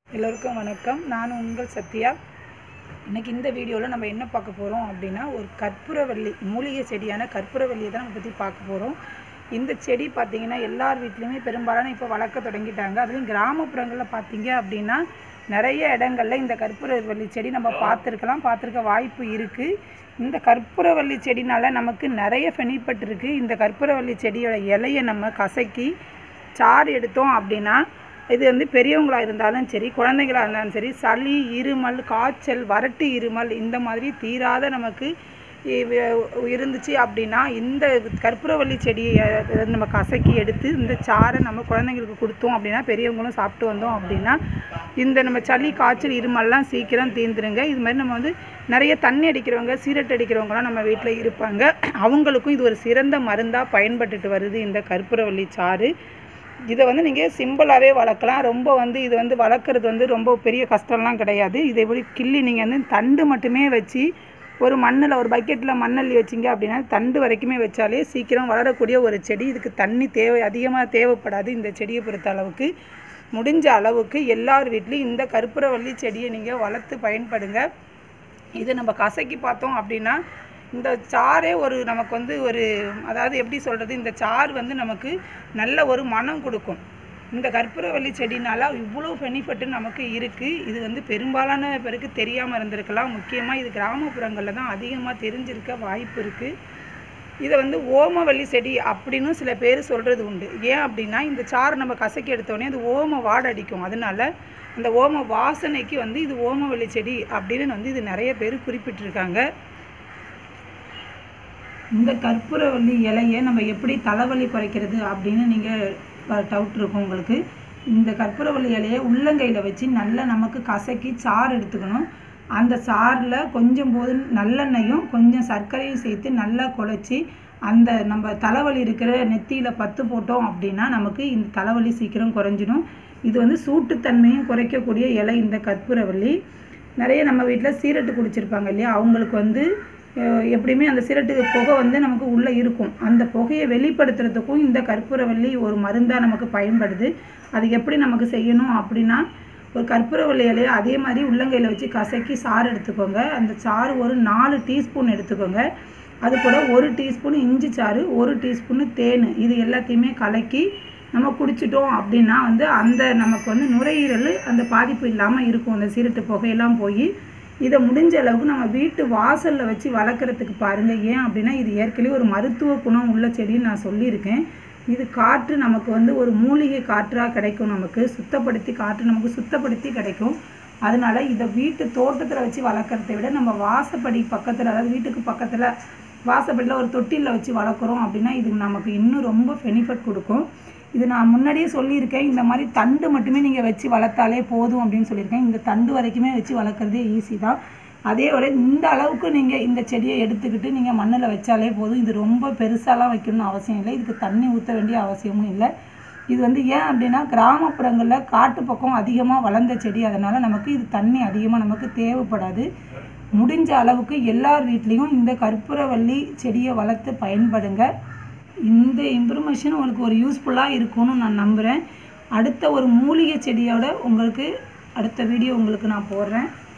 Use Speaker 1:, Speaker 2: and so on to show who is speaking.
Speaker 1: எல்லோருக்கும் வணக்கம் நான் உங்கள் சத்யா இன்னைக்கு இந்த வீடியோவில் நம்ம என்ன பார்க்க போகிறோம் அப்படின்னா ஒரு கற்பூரவள்ளி மூலிகை செடியான கற்பூரவள்ளியை தான் நம்ம பற்றி பார்க்க போகிறோம் இந்த செடி பார்த்திங்கன்னா எல்லார் வீட்லேயுமே பெரும்பாலான இப்போ வளர்க்க தொடங்கிட்டாங்க அதுலேயும் கிராமப்புறங்களில் பார்த்தீங்க அப்படின்னா நிறைய இடங்கள்ல இந்த கற்பூரவள்ளி செடி நம்ம பார்த்துருக்கலாம் பார்த்துருக்க வாய்ப்பு இருக்குது இந்த கற்பூரவள்ளி செடினால நமக்கு நிறைய பெனிஃபிட் இருக்குது இந்த கற்பூரவள்ளி செடியோட இலையை நம்ம கசக்கி சாறு எடுத்தோம் அப்படின்னா இது வந்து பெரியவங்களாக இருந்தாலும் சரி குழந்தைங்களாக இருந்தாலும் சரி சளி இருமல் காய்ச்சல் வறட்டு இருமல் இந்த மாதிரி தீராத நமக்கு இவ- இருந்துச்சு அப்படின்னா இந்த கற்பூரவள்ளி செடியை அஹ், நம்ம கசக்கி எடுத்து இந்த சாறை நம்ம குழந்தைங்களுக்கு கொடுத்தோம் அப்படின்னா பெரியவங்களும் சாப்பிட்டு வந்தோம் அப்படின்னா இந்த நம்ம சளி காய்ச்சல் இருமல்லாம் சீக்கிரம் தீர்ந்துருங்க இது மாதிரி நம்ம வந்து நிறைய தண்ணி அடிக்கிறவங்க சீரட் அடிக்கிறவங்கலாம் நம்ம வீட்டில் இருப்பாங்க அவங்களுக்கும் இது ஒரு சிறந்த மருந்தாக பயன்பட்டுட்டு வருது இந்த கற்பூரவள்ளி சாறு இதை வந்து நீங்கள் சிம்பிளாகவே வளர்க்கலாம் ரொம்ப வந்து இது வந்து வளர்க்குறது வந்து ரொம்ப பெரிய கஷ்டம்லாம் கிடையாது இதை எப்படி கிள்ளி நீங்கள் வந்து தண்டு மட்டுமே வச்சு ஒரு மண்ணில் ஒரு பக்கெட்டில் மண்ணள்ளி வச்சிங்க அப்படின்னா தண்டு வரைக்குமே வச்சாலே சீக்கிரம் வளரக்கூடிய ஒரு செடி இதுக்கு தண்ணி தேவை அதிகமாக தேவைப்படாது இந்த செடியை பொறுத்த அளவுக்கு முடிஞ்ச அளவுக்கு எல்லார் வீட்லேயும் இந்த கற்பூரவள்ளி செடியை நீங்கள் வளர்த்து பயன்படுங்க இதை நம்ம கசக்கி பார்த்தோம் அப்படின்னா இந்த சாறே ஒரு நமக்கு வந்து ஒரு அதாவது எப்படி சொல்கிறது இந்த சாறு வந்து நமக்கு நல்ல ஒரு மனம் கொடுக்கும் இந்த கற்பூரவள்ளி செடினால இவ்வளோ பெனிஃபிட் நமக்கு இருக்குது இது வந்து பெரும்பாலான பேருக்கு தெரியாமல் இருந்திருக்கலாம் முக்கியமாக இது கிராமப்புறங்களில் தான் அதிகமாக தெரிஞ்சிருக்க வாய்ப்பு இருக்குது இதை வந்து ஓமவல்லி செடி அப்படின்னு சில பேர் சொல்கிறது உண்டு ஏன் அப்படின்னா இந்த சாறு நம்ம கசக்கி எடுத்தோடனே அது ஓம வாடை அடிக்கும் அதனால அந்த ஓம வாசனைக்கு வந்து இது ஓமவல்லி செடி அப்படின்னு வந்து இது நிறைய பேர் குறிப்பிட்டிருக்காங்க இந்த கற்பூரவள்ளி இலையை நம்ம எப்படி தலைவலி குறைக்கிறது அப்படின்னு நீங்கள் டவுட் இருக்கும் உங்களுக்கு இந்த கற்பூரவள்ளி இலையை உள்ளங்கையில் வச்சு நல்லா நமக்கு கசக்கி சாறு எடுத்துக்கணும் அந்த சாறில் கொஞ்சம் போது நல்லெண்ணெயும் கொஞ்சம் சர்க்கரையும் சேர்த்து நல்லா குழச்சி அந்த நம்ம தலைவலி இருக்கிற நெத்தியில் பத்து போட்டோம் அப்படின்னா நமக்கு இந்த தலைவலி சீக்கிரம் குறைஞ்சிடும் இது வந்து சூட்டுத்தன்மையும் குறைக்கக்கூடிய இலை இந்த கற்பூரவள்ளி நிறைய நம்ம வீட்டில் சீரட்டு குடிச்சிருப்பாங்க இல்லையா அவங்களுக்கு வந்து அஹ், எப்படியுமே அந்த சீரட்டு புகை வந்து நமக்கு உள்ளே இருக்கும் அந்த புகையை வெளிப்படுத்துறதுக்கும் இந்த கற்பூரவள்ளி ஒரு மருந்தாக நமக்கு பயன்படுது அது எப்படி நமக்கு செய்யணும் அப்படின்னா ஒரு கற்பூரவள்ளி இலையை அதே மாதிரி உள்ளங்கையில் வச்சு கசக்கி சாறு எடுத்துக்கோங்க அந்த சாறு ஒரு நாலு டீஸ்பூன் எடுத்துக்கோங்க அது கூட ஒரு டீஸ்பூன் இஞ்சி சாறு ஒரு டீஸ்பூன் தேன் இது எல்லாத்தையுமே கலக்கி நம்ம குடிச்சிட்டோம் அப்படின்னா வந்து அந்த நமக்கு வந்து நுரையீரல் அந்த பாதிப்பு இல்லாமல் இருக்கும் அந்த சீரட்டு புகையெல்லாம் போய் இதை முடிஞ்ச அளவுக்கு நம்ம வீட்டு வாசலில் வச்சு வளர்க்குறதுக்கு பாருங்கள் ஏன் அப்படின்னா இது ஏற்கனவே ஒரு மருத்துவ குணம் உள்ள செடின்னு நான் சொல்லியிருக்கேன் இது காற்று நமக்கு வந்து ஒரு மூலிகை காற்றாக கிடைக்கும் நமக்கு சுத்தப்படுத்தி காற்று நமக்கு சுத்தப்படுத்தி கிடைக்கும் அதனால இதை வீட்டு தோட்டத்தில் வச்சு வளர்க்குறதை விட நம்ம வாசப்படி பக்கத்தில் அதாவது வீட்டுக்கு பக்கத்தில் வாசப்படியில் ஒரு தொட்டிலில் வச்சு வளர்க்குறோம் அப்படின்னா இது நமக்கு இன்னும் ரொம்ப பெனிஃபிட் கொடுக்கும் இது நான் முன்னாடியே சொல்லியிருக்கேன் இந்த மாதிரி தண்டு மட்டுமே நீங்கள் வச்சு வளர்த்தாலே போதும் அப்படின்னு சொல்லியிருக்கேன் இந்த தண்டு வரைக்குமே வச்சு வளர்க்குறதே ஈஸி தான் அதே விட இந்த அளவுக்கு நீங்கள் இந்த செடியை எடுத்துக்கிட்டு நீங்கள் மண்ணில் வச்சாலே போதும் இது ரொம்ப பெருசாலாம் வைக்கணும்னு அவசியம் இல்லை இதுக்கு தண்ணி ஊற்ற வேண்டிய அவசியமும் இல்லை இது வந்து ஏன் அப்படின்னா கிராமப்புறங்களில் காட்டு பக்கம் அதிகமாக வளர்ந்த செடி அதனால் நமக்கு இது தண்ணி அதிகமாக நமக்கு தேவைப்படாது முடிஞ்ச அளவுக்கு எல்லார் வீட்லேயும் இந்த கற்பூரவள்ளி செடியை வளர்த்து பயன்படுங்க இந்த இன்ஃபர்மேஷன் உங்களுக்கு ஒரு யூஸ்ஃபுல்லாக இருக்கும்னு நான் நம்புகிறேன் அடுத்த ஒரு மூலிகை செடியோட உங்களுக்கு அடுத்த வீடியோ உங்களுக்கு நான் போடுறேன்